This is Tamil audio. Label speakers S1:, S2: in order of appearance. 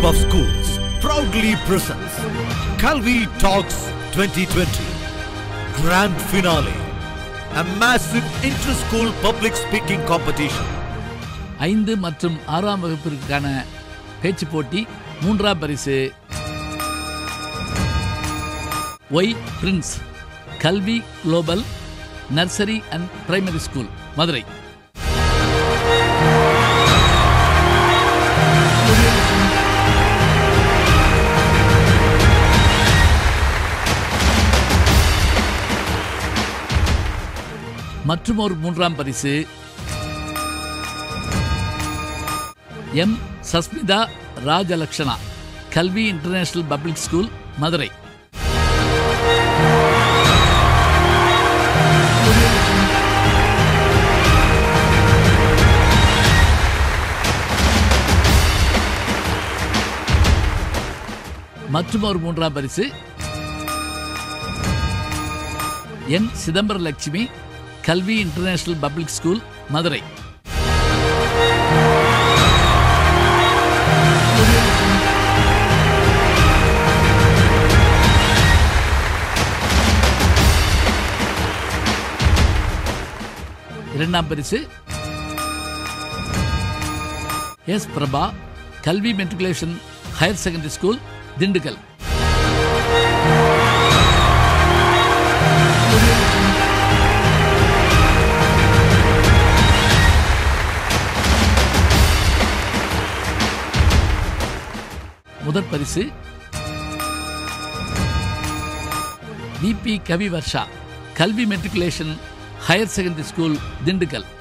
S1: of Schools proudly presents Calvi Talks 2020 Grand Finale, a massive inter-school public speaking competition.
S2: ஐந்து மற்றும் ஆறாம் வகுப்பிற்கான பேச்சு போட்டி மூன்றாம் பரிசு Y prince Kalvi global nursery and primary school Madurai மற்றும் ஒரு மூன்றாம் பரிசு எம் சஸ்மிதா ராஜலக்ஷணா கல்வி இன்டர்நேஷனல் பப்ளிக் ஸ்கூல் மதுரை மற்றும் ஒரு மூன்றாம் பரிசு என் சிதம்பர லட்சுமி கல்வி இன்டர்நேஷனல் பப்ளிக் ஸ்கூல் மதுரை இரண்டாம் பரிசு S Prabha Kalvi matriculation higher secondary school Dindigul முதற் பரிசு VP Kavi Varsha Kalvi matriculation higher secondary school Dindigul